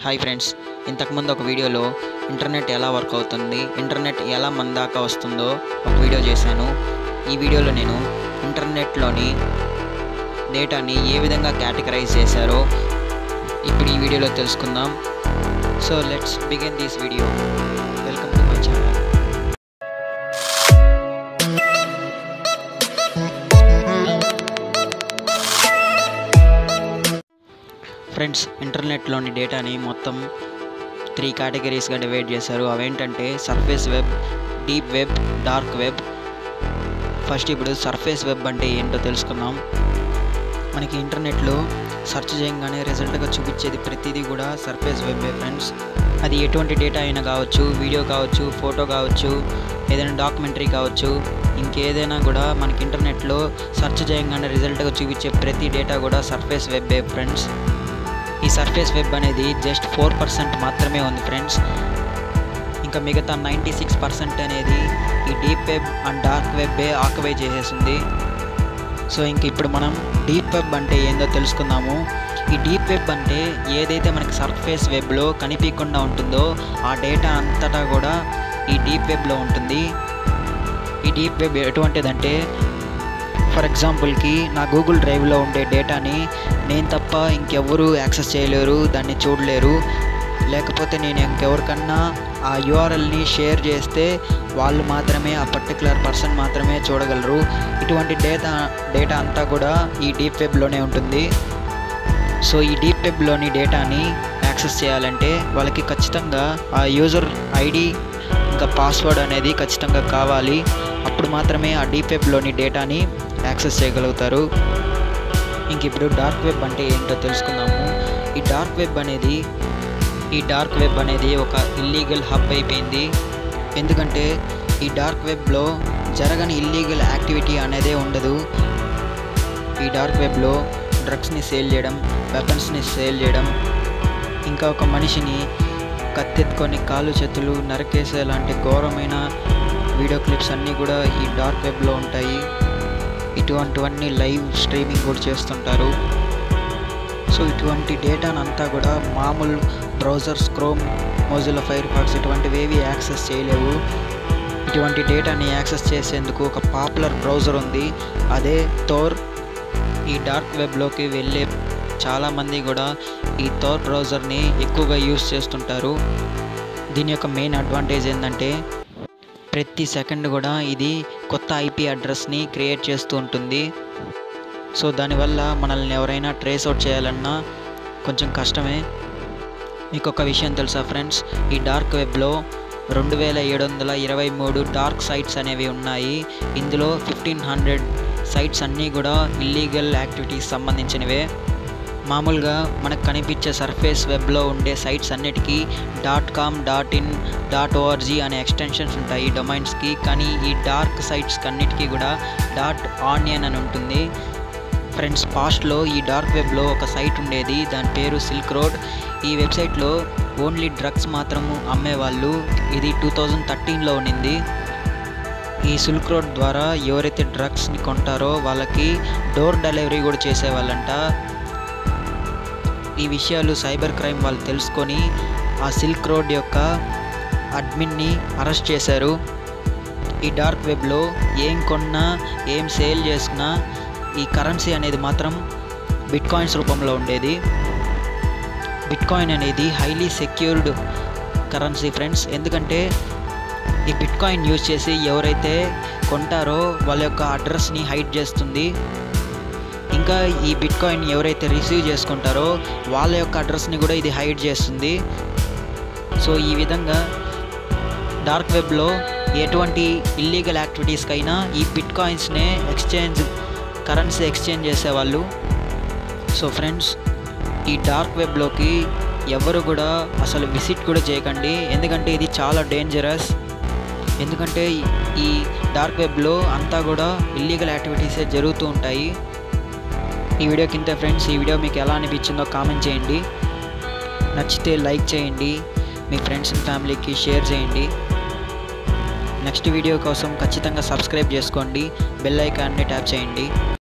hi friends ఇంతకుముందు ఒక వీడియోలో ఇంటర్నెట్ ఎలా వర్క్ అవుతుంది ఇంటర్నెట్ ఎలా మన దాకా వస్తుందో ఒక వీడియో చేశాను ఈ వీడియోలో నేను ఇంటర్నెట్లోని డేటాని ఏ విధంగా కేటగరైజ్ చేశారో ఇప్పుడు ఈ వీడియోలో తెలుసుకుందాం so let's begin this video welcome to my channel friends ఇంటర్నెట్లోని డేటాని మొత్తం త్రీ కేటగిరీస్గా డివైడ్ చేశారు అవేంటంటే surface web deep web dark web first ఇప్పుడు సర్ఫేస్ వెబ్ అంటే ఏంటో తెలుసుకుందాం మనకి ఇంటర్నెట్లో సెర్చ్ చేయగానే రిజల్ట్గా చూపించేది ప్రతిదీ కూడా సర్ఫేస్ వెబ్బే ఫ్రెండ్స్ అది ఎటువంటి డేటా అయినా కావచ్చు వీడియో కావచ్చు ఫోటో కావచ్చు ఏదైనా డాక్యుమెంటరీ కావచ్చు ఇంకేదైనా కూడా మనకి ఇంటర్నెట్లో సెర్చ్ చేయగానే రిజల్ట్గా చూపించే ప్రతి డేటా కూడా సర్ఫేస్ వెబ్బే ఫ్రెండ్స్ ఈ సర్ఫేస్ వెబ్ అనేది జస్ట్ ఫోర్ పర్సెంట్ మాత్రమే ఉంది ఫ్రెండ్స్ ఇంకా మిగతా నైంటీ సిక్స్ పర్సెంట్ అనేది ఈ డీప్ వెబ్ అండ్ డార్క్ వెబ్బే ఆక్యుపై చేసేసింది సో ఇంక ఇప్పుడు మనం డీప్ వెబ్ అంటే ఏందో తెలుసుకుందాము ఈ డీప్ వెబ్ అంటే ఏదైతే మనకి సర్ఫేస్ వెబ్లో కనిపించకుండా ఉంటుందో ఆ డేటా అంతటా కూడా ఈ డీప్ వెబ్లో ఉంటుంది ఈ డీప్ వెబ్ ఎటువంటిదంటే ఫర్ ఎగ్జాంపుల్కి నా గూగుల్ డ్రైవ్లో ఉండే డేటాని నేను తప్ప ఇంకెవ్వరూ యాక్సెస్ చేయలేరు దాన్ని చూడలేరు లేకపోతే నేను ఇంకెవరికన్నా ఆ యూఆర్ఎల్ని షేర్ చేస్తే వాళ్ళు మాత్రమే ఆ పర్టికులర్ పర్సన్ మాత్రమే చూడగలరు ఇటువంటి డేటా డేటా అంతా కూడా ఈ డీప్ వెబ్లోనే ఉంటుంది సో ఈ డీప్ వెబ్లోని డేటాని యాక్సెస్ చేయాలంటే వాళ్ళకి ఖచ్చితంగా ఆ యూజర్ ఐడి ఇంకా పాస్వర్డ్ అనేది ఖచ్చితంగా కావాలి అప్పుడు మాత్రమే ఆ డీప్ వెబ్లోని డేటాని యాక్సెస్ చేయగలుగుతారు ఇంక ఇప్పుడు డార్క్ వెబ్ అంటే ఏంటో తెలుసుకుందాము ఈ డార్క్ వెబ్ అనేది ఈ డార్క్ వెబ్ అనేది ఒక ఇల్లీగల్ హబ్ అయిపోయింది ఎందుకంటే ఈ డార్క్ వెబ్లో జరగని ఇల్లీగల్ యాక్టివిటీ అనేదే ఉండదు ఈ డార్క్ వెబ్లో డ్రగ్స్ని సేల్ చేయడం వెపన్స్ని సేల్ చేయడం ఇంకా ఒక మనిషిని కత్తెత్తుకొని కాళ్ళు చేతులు నరికేసే లాంటి ఘోరమైన వీడియో క్లిప్స్ అన్నీ కూడా ఈ డార్క్ వెబ్లో ఉంటాయి ఇటువంటివన్నీ లైవ్ స్ట్రీమింగ్ కూడా చేస్తుంటారు సో ఇటువంటి డేటాను అంతా కూడా మామూలు browsers Chrome Mozilla Firefox ఇటువంటివి ఏవి యాక్సెస్ చేయలేవు ఇటువంటి డేటాని యాక్సెస్ చేసేందుకు ఒక పాపులర్ బ్రౌజర్ ఉంది అదే థోర్ ఈ డార్క్ వెబ్లోకి వెళ్ళే చాలామంది కూడా ఈ థోర్ బ్రౌజర్ని ఎక్కువగా యూస్ చేస్తుంటారు దీని యొక్క మెయిన్ అడ్వాంటేజ్ ఏంటంటే ప్రతి సెకండ్ కూడా ఇది కొత్త ఐపీ అడ్రస్ని క్రియేట్ చేస్తూ ఉంటుంది సో దానివల్ల మనల్ని ఎవరైనా ట్రేస్ అవుట్ చేయాలన్నా కొంచెం కష్టమే మీకు ఒక విషయం తెలుసా ఫ్రెండ్స్ ఈ డార్క్ వెబ్లో రెండు వేల ఏడు వందల ఇరవై మూడు డార్క్ సైట్స్ అనేవి ఉన్నాయి ఇందులో ఫిఫ్టీన్ హండ్రెడ్ సైట్స్ అన్నీ కూడా ఇల్లీగల్ యాక్టివిటీస్ సంబంధించినవే మామూలుగా మనకు కనిపించే సర్ఫేస్ వెబ్లో ఉండే సైట్స్ అన్నిటికీ dot com dot in dot O R G అనే ఎక్స్టెన్షన్స్ ఉంటాయి డొమైన్స్కి కానీ ఈ డార్క్ సైట్స్ అన్నిటికీ కూడా డాట్ ఆనియన్ అని ఉంటుంది ఫ్రెండ్స్ పాస్ట్లో ఈ డార్క్ వెబ్లో ఒక సైట్ ఉండేది దాని పేరు సిల్క్ రోడ్ ఈ వెబ్సైట్లో ఓన్లీ డ్రగ్స్ మాత్రము అమ్మేవాళ్ళు ఇది టూ థౌజండ్ థర్టీన్లో ఉండింది ఈ సిల్క్ రోడ్ ద్వారా ఎవరైతే డ్రగ్స్ని కొంటారో వాళ్ళకి డోర్ డెలివరీ కూడా చేసేవాళ్ళంట ఈ విషయాలు సైబర్ క్రైమ్ వాళ్ళు తెలుసుకొని ఆ సిల్క్ రోడ్ యొక్క అడ్మిన్ని అరెస్ట్ చేశారు ఈ డార్క్ వెబ్లో ఏం కొన్నా ఏం సేల్ చేసుకున్నా ఈ కరెన్సీ అనేది మాత్రం బిట్ కాయిన్స్ రూపంలో ఉండేది బిట్ కాయిన్ అనేది హైలీ సెక్యూర్డ్ కరెన్సీ ఫ్రెండ్స్ ఎందుకంటే ఈ బిట్ కాయిన్ యూజ్ చేసి ఎవరైతే కొంటారో వాళ్ళ యొక్క అడ్రస్ని హైడ్ చేస్తుంది ఇంకా ఈ బిట్ కాయిన్ ఎవరైతే రిసీవ్ చేసుకుంటారో వాళ్ళ యొక్క అడ్రస్ని కూడా ఇది హైడ్ చేస్తుంది సో ఈ విధంగా డార్క్ వెబ్లో ఎటువంటి ఇల్లీగల్ యాక్టివిటీస్కైనా ఈ బిట్ కాయిన్స్నే ఎక్స్చేంజ్ కరెన్సీ ఎక్స్చేంజ్ చేసేవాళ్ళు సో ఫ్రెండ్స్ ఈ డార్క్ వెబ్లోకి ఎవరు కూడా అసలు విజిట్ కూడా చేయకండి ఎందుకంటే ఇది చాలా డేంజరస్ ఎందుకంటే ఈ డార్క్ వెబ్లో అంతా కూడా ఇల్లీగల్ యాక్టివిటీసే జరుగుతూ ఉంటాయి ఈ వీడియో కింద ఫ్రెండ్స్ ఈ వీడియో మీకు ఎలా అనిపించిందో కామెంట్ చేయండి నచ్చితే లైక్ చేయండి మీ ఫ్రెండ్స్ అండ్ ఫ్యామిలీకి షేర్ చేయండి నెక్స్ట్ వీడియో కోసం ఖచ్చితంగా సబ్స్క్రైబ్ చేసుకోండి బెల్ ఐకాన్ని ట్యాప్ చేయండి